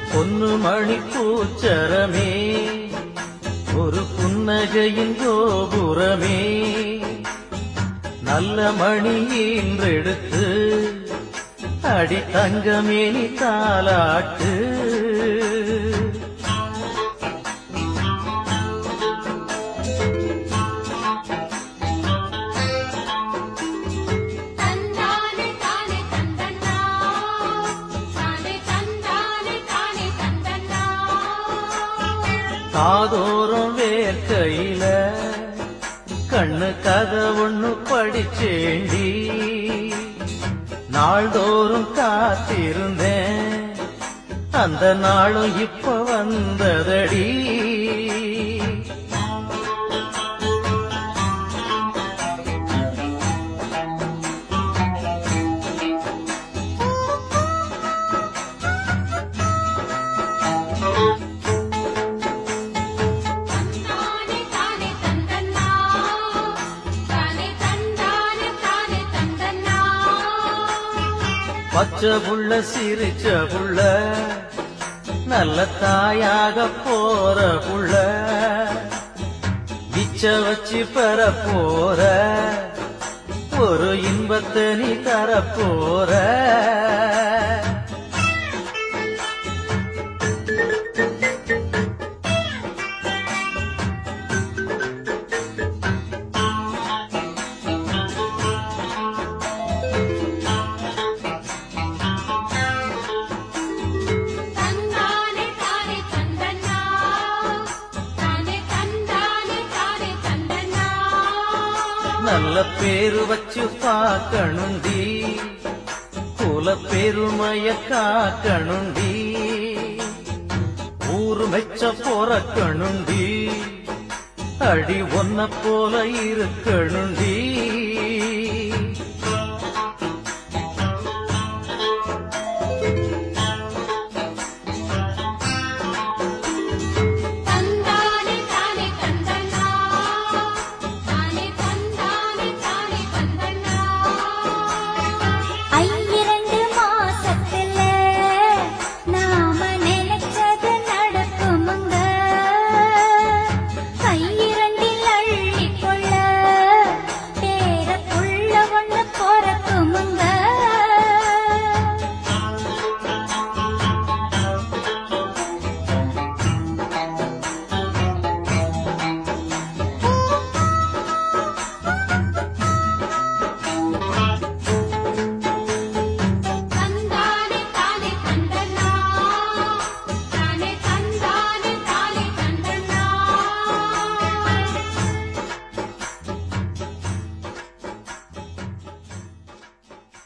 பொன்னு மணி பூச்சரமே ஒரு புன்னகையின் கோபுரமே நல்ல மணி ஈன்றெடுத்து அடி தங்கமேனி தாலாட்டு தந்தானே தானே தந்தன்னா தானே தந்தானே தானே தந்தன்னா காதோறும் வேர்க்கையில கண்ணு கதை ஒண்ணு படிச்சேண்டி நாள்தோறும் காத்திருந்தேன் அந்த நாளும் இப்ப வந்ததடி தந்தானே தானே தந்தன்னா தானே தந்தானே தானே தந்தன்னா பச்சை புள்ள சிரிச்ச புள்ள நல்ல தாயாக போற புள்ள இச்ச வச்சு பெற போற ஒரு இன்பத்தை நீ தர போற தந்தானே தானே தந்தன்னா தானே தந்தானே தானே தந்தன்னா நல்ல பேரு வச்சு பார்க்கணுண்டி குல பெருமைய காக்கணுண்டி ஊரு மெச்ச பொறக்கணுண்டி அடி ஒன்ன போல இருக்கணுண்டி